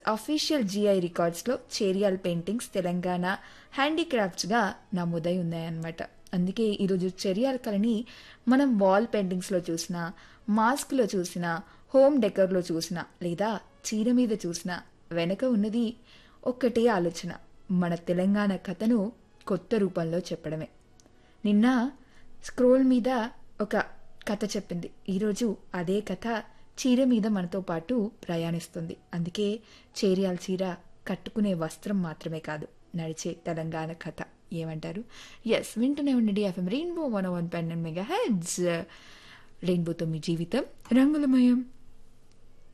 official GI రికార్డ్స్లో Cheriyal paintings Telangana హ్యాండీక్రాఫ్ట్స్గా నమోదై ఉన్నాయన్నమాట అందుకే ఈరోజు చెరియాల్ కళని మనం వాల్ పెయింటింగ్స్లో చూసినా మాస్క్లో చూసినా హోమ్ డెకర్లో చూసినా లేదా చీర మీద చూసినా వెనక ఉన్నది ఒక్కటే ఆలోచన మన తెలంగాణ కథను కొత్త రూపంలో చెప్పడమే నిన్న స్క్రోల్ మీద ఒక కథ చెప్పింది ఈరోజు అదే కథ చీర మీద మనతో పాటు ప్రయాణిస్తుంది అందుకే చేరియాల చీర కట్టుకునే వస్త్రం మాత్రమే కాదు నడిచే తెలంగాణ కథ ఏమంటారు ఎస్ వింటూనే ఉండండి ఎఫ్ఎం రెయిన్బో వన్ వన్ పెన్ మెగా హెడ్స్ రెయిన్బోతో మీ జీవితం రంగులమయం